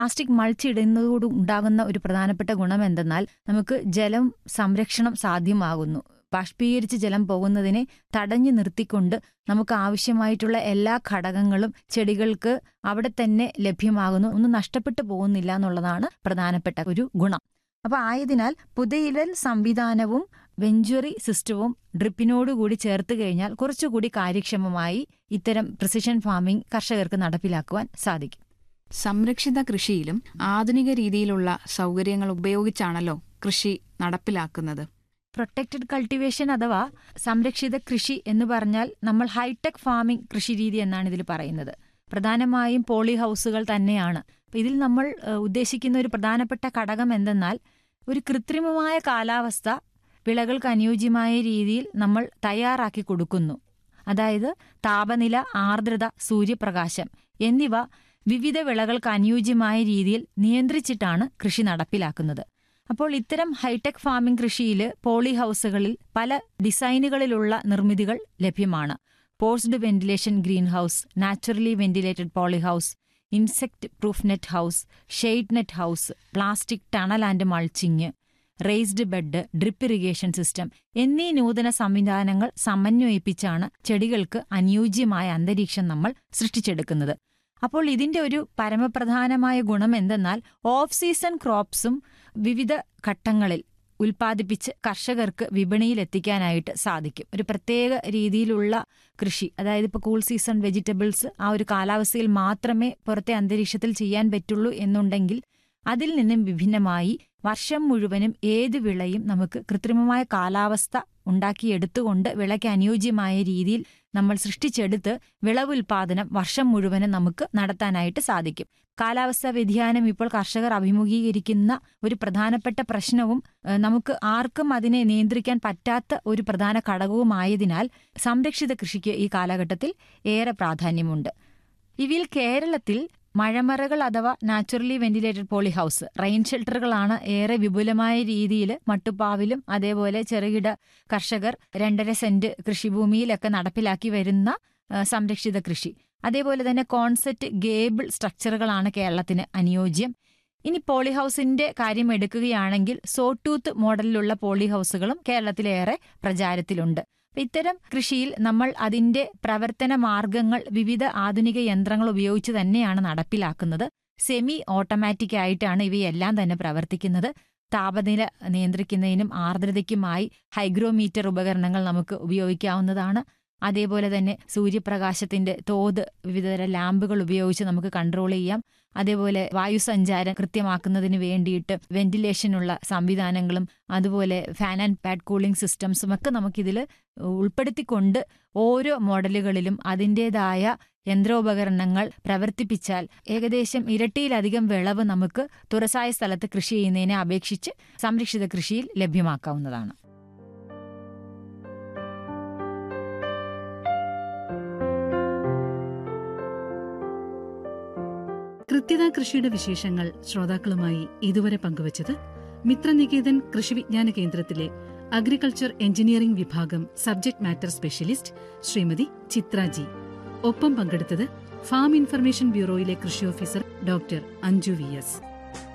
plastic മൾച്ചിടുന്നതോട് ഉണ്ടാകുന്ന ഒരു പ്രധാനപ്പെട്ട ഗുണം എന്തെന്നാൽ നമുക്ക് ജലം സംരക്ഷണം സാധ്യമാകുന്നു ബാഷ്പീകരിച്ച് ജലം പോകുന്നതിനെ തടഞ്ഞു നിർത്തിക്കൊണ്ട് നമുക്ക് ആവശ്യമായിട്ടുള്ള എല്ലാ ഘടകങ്ങളും ചെടികൾക്ക് അവിടെ തന്നെ ലഭ്യമാകുന്നു ഒന്നും നഷ്ടപ്പെട്ടു പോകുന്നില്ല എന്നുള്ളതാണ് പ്രധാനപ്പെട്ട ഒരു ഗുണം അപ്പൊ ആയതിനാൽ പുതയിടൽ സംവിധാനവും വെഞ്ചുറി സിസ്റ്റവും ഡ്രിപ്പിനോടുകൂടി ചേർത്ത് കഴിഞ്ഞാൽ കുറച്ചുകൂടി കാര്യക്ഷമമായി ഇത്തരം പ്രിസിഷൻ ഫാമിംഗ് കർഷകർക്ക് നടപ്പിലാക്കുവാൻ സാധിക്കും സംരക്ഷിത കൃഷിയിലും ആധുനിക രീതിയിലുള്ള സൗകര്യങ്ങൾ ഉപയോഗിച്ചാണല്ലോ കൃഷി നടപ്പിലാക്കുന്നത് പ്രൊട്ടക്റ്റഡ് കൾട്ടിവേഷൻ അഥവാ സംരക്ഷിത കൃഷി എന്ന് പറഞ്ഞാൽ നമ്മൾ ഹൈടെക് ഫാമിംഗ് കൃഷി രീതി എന്നാണ് ഇതിൽ പറയുന്നത് പ്രധാനമായും പോളി ഹൗസുകൾ തന്നെയാണ് അപ്പൊ ഇതിൽ നമ്മൾ ഏഹ്, ഉദ്ദേശിക്കുന്ന ഒരു പ്രധാനപ്പെട്ട ഘടകം എന്തെന്നാൽ ഒരു കൃത്രിമമായ കാലാവസ്ഥ വിളകൾക്ക് അനുയോജ്യമായ രീതിയിൽ നമ്മൾ തയ്യാറാക്കി കൊടുക്കുന്നു അതായത് താപനില ആർദ്രത സൂര്യപ്രകാശം എന്നിവ വിവിധ വിളകൾക്ക് അനുയോജ്യമായ രീതിയിൽ നിയന്ത്രിച്ചിട്ടാണ് കൃഷി നടപ്പിലാക്കുന്നത് അപ്പോൾ ഇത്തരം ഹൈടെക് ഫാമിംഗ് കൃഷിയിൽ പോളി ഹൗസുകളിൽ പല ഡിസൈനുകളിലുള്ള നിർമ്മിതികൾ ലഭ്യമാണ് forced ventilation green house naturally ventilated poly house insect proof net house shade net house plastic tunnel and mulching raised bed drip irrigation system എന്നീ നൂതന സംവിധാനങ്ങൾ സമന്വയിപ്പിച്ചാണ് ചെടികൾക്ക് അനുയോജ്യമായ അന്തരീക്ഷം നമ്മൾ സൃഷ്ടിച്ചെടുക്കുന്നത് അപ്പോൾ ഇതിന്റെ ഒരു പരമപ്രധാനമായ ഗുണം എന്തെന്നാൽ ഓഫ് സീസൺ ക്രോപ്സും വിവിധ ഘട്ടങ്ങളിൽ ഉൽപ്പാദിപ്പിച്ച് കർഷകർക്ക് വിപണിയിൽ എത്തിക്കാനായിട്ട് സാധിക്കും ഒരു പ്രത്യേക രീതിയിലുള്ള കൃഷി അതായത് ഇപ്പോൾ കൂൾ സീസൺ വെജിറ്റബിൾസ് ആ ഒരു കാലാവസ്ഥയിൽ മാത്രമേ പുറത്തെ അന്തരീക്ഷത്തിൽ ചെയ്യാൻ പറ്റുള്ളൂ എന്നുണ്ടെങ്കിൽ അതിൽ നിന്നും വിഭിന്നമായി വർഷം മുഴുവനും ഏത് വിളയും നമുക്ക് കൃത്രിമമായ കാലാവസ്ഥ ഉണ്ടാക്കിയെടുത്തുകൊണ്ട് വിളയ്ക്ക് അനുയോജ്യമായ രീതിയിൽ നമ്മൾ സൃഷ്ടിച്ചെടുത്ത് വിളവുൽപാദനം വർഷം മുഴുവനും നമുക്ക് നടത്താനായിട്ട് സാധിക്കും കാലാവസ്ഥാ വ്യതിയാനം ഇപ്പോൾ കർഷകർ അഭിമുഖീകരിക്കുന്ന ഒരു പ്രധാനപ്പെട്ട പ്രശ്നവും ഏഹ്, നമുക്ക് ആർക്കും അതിനെ നിയന്ത്രിക്കാൻ പറ്റാത്ത ഒരു പ്രധാന ഘടകവുമായതിനാൽ സംരക്ഷിത കൃഷിക്ക് ഈ കാലഘട്ടത്തിൽ ഏറെ പ്രാധാന്യമുണ്ട് ഇവയിൽ കേരളത്തിൽ മഴമറകൾ അഥവാ naturally ventilated poly house rain ഷെൽട്ടറുകളാണ് ഏറെ വിപുലമായ രീതിയിൽ മട്ടുപ്പാവിലും അതേപോലെ ചെറുകിട കർഷകർ രണ്ടര സെന്റ് കൃഷിഭൂമിയിലൊക്കെ നടപ്പിലാക്കി വരുന്ന ആ, സംരക്ഷിത കൃഷി അതേപോലെ തന്നെ കോൺസെപ്റ്റ് ഗേബിൾ സ്ട്രക്ചറുകളാണ് കേരളത്തിന് അനുയോജ്യം ഇനി പോളി ഹൗസിന്റെ കാര്യം എടുക്കുകയാണെങ്കിൽ സോട്ടൂത്ത് മോഡലിലുള്ള പോളി ഹൗസുകളും കേരളത്തിലേറെ പ്രചാരത്തിലുണ്ട് അപ്പൊ ഇത്തരം കൃഷിയിൽ നമ്മൾ അതിന്റെ പ്രവർത്തന മാർഗങ്ങൾ വിവിധ ആധുനിക യന്ത്രങ്ങൾ ഉപയോഗിച്ച് തന്നെയാണ് നടപ്പിലാക്കുന്നത് സെമി ഓട്ടോമാറ്റിക് ആയിട്ടാണ് ഇവയെല്ലാം തന്നെ പ്രവർത്തിക്കുന്നത് താപനില നിയന്ത്രിക്കുന്നതിനും ആർദ്രതയ്ക്കുമായി ഹൈഗ്രോമീറ്റർ ഉപകരണങ്ങൾ നമുക്ക് ഉപയോഗിക്കാവുന്നതാണ് അതേപോലെ തന്നെ സൂര്യപ്രകാശത്തിന്റെ തോത് വിവിധതരം ലാമ്പുകൾ ഉപയോഗിച്ച് നമുക്ക് കൺട്രോൾ ചെയ്യാം അതേപോലെ വായുസഞ്ചാരം കൃത്യമാക്കുന്നതിന് വേണ്ടിയിട്ട് വെന്റിലേഷനുള്ള സംവിധാനങ്ങളും അതുപോലെ ഫാൻ ആൻഡ് പാഡ് കൂളിംഗ് സിസ്റ്റംസും ഒക്കെ നമുക്കിതിൽ ഉൾപ്പെടുത്തിക്കൊണ്ട് ഓരോ മോഡലുകളിലും അതിൻ്റെതായ യന്ത്രോപകരണങ്ങൾ പ്രവർത്തിപ്പിച്ചാൽ ഏകദേശം ഇരട്ടിയിലധികം വിളവ് നമുക്ക് തുറസായ സ്ഥലത്ത് കൃഷി ചെയ്യുന്നതിനെ അപേക്ഷിച്ച് സംരക്ഷിത കൃഷിയിൽ ലഭ്യമാക്കാവുന്നതാണ് കൃത്യത കൃഷിയുടെ വിശേഷങ്ങൾ ശ്രോതാക്കളുമായി ഇതുവരെ പങ്കുവച്ചത് മിത്രനികേതൻ കൃഷി വിജ്ഞാന കേന്ദ്രത്തിലെ അഗ്രികൾച്ചർ എഞ്ചിനീയറിംഗ് വിഭാഗം subject matter specialist Shrimati Chitra G ഒപ്പം പങ്കെടുത്തത് ഫാം ഇൻഫർമേഷൻ ബ്യൂറോയിലെ കൃഷി officer doctor Anju V S